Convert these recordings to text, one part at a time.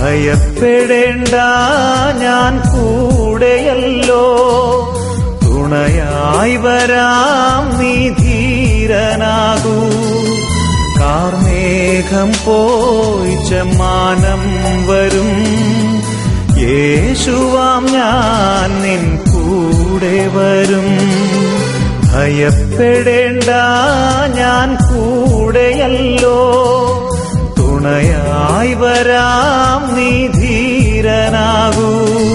ഭയപ്പെടേണ്ട ഞാൻ കൂടെയല്ലോ തുണയായി വരാം നീ ധീരനാകൂ കാർമേഘം പോയി ചെമ്മാനം വരും യേശുവാം ഞാൻ നിൻ കൂടെ വരും ഭയപ്പെടേണ്ട ഞാൻ കൂടെയല്ലോ തുണയായി വരാം നീ ധീരനാകൂ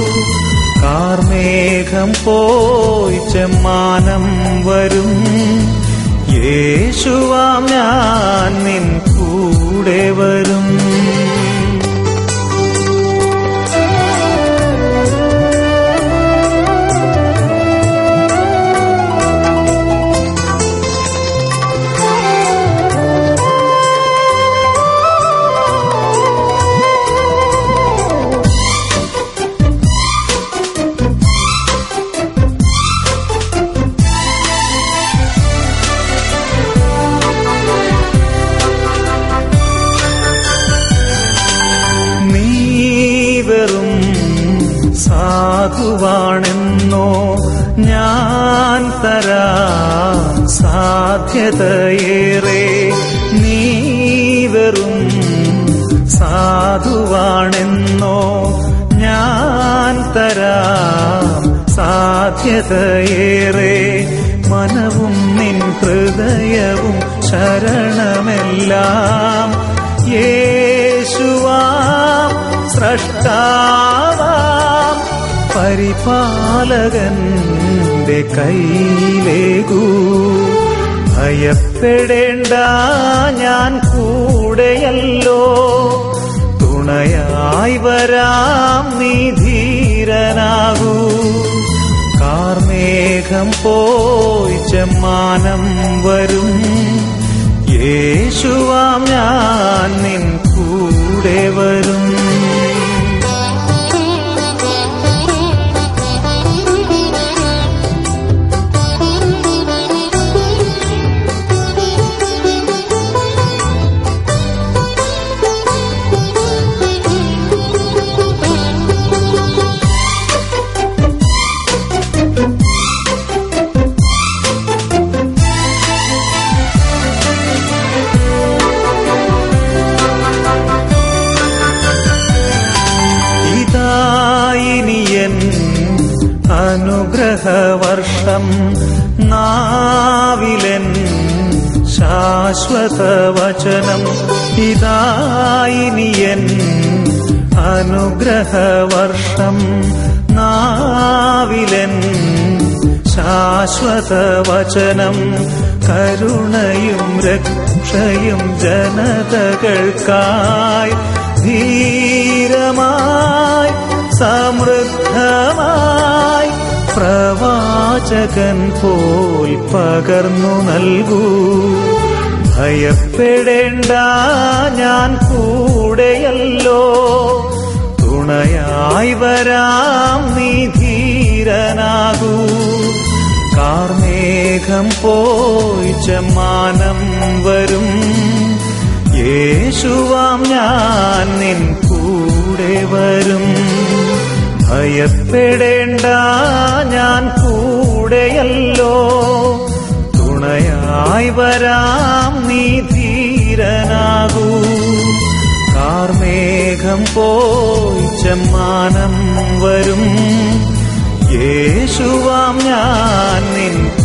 കാർമേഘം പോയി ചെമ്മാനം വരും യേശുവാം ഞാൻ നിൻ കൂടെ വരും നീ വെറും സാധുവാണെന്നോ ഞാൻ തരാം സാധ്യതയേറെ നീ വെറും സാധുവാണെന്നോ ഞാൻ തരാം സാധ്യതയേറെ മനവും നിൻ ഹൃദയവും ശരണമെല്ലാം യേശുവാം സ്രഷ്ടാവാം പരിപാലകന്റെ കയ്യിലേകൂ ഭയപ്പെടേണ്ട ഞാൻ കൂടെയല്ലോ തുണയായി വരാം നീ ധീരനാകൂ കാർമേഘം പോയി ചെമ്മാനം വരും യേശുവാം ഞാൻ നിൻ കൂടെ വരും ഇതായിനിയൻ അനുഗ്രഹവർഷം നാവിലൻ ശാശ്വത വചനം ഇതായിനിയൻ അനുഗ്രഹവർഷം നാവിലൻ ശാശ്വത വചനം കരുണയും രക്ഷയും ജനതകൾക്കായി ധീരമായി സമൃദ്ധമായി പ്രവാചകൻ പോൽ പകർന്നു നൽകൂ ഭയപ്പെടേണ്ട ഞാൻ കൂടെയല്ലോ തുണയായി വരാം നീ ധീരനാകൂ കാർമേഘം പോയി ചെമ്മാനം വരും യേശുവാം ഞാൻ നിൻ കൂടെ വരും ഭയപ്പെടേണ്ട ഞാൻ കൂടെയല്ലോ തുണയായി വരാം നീ ധീരനാകൂ കാർമേഘം പോയി ചെമ്മാനം വരും യേശുവാം ഞാൻ നിൻ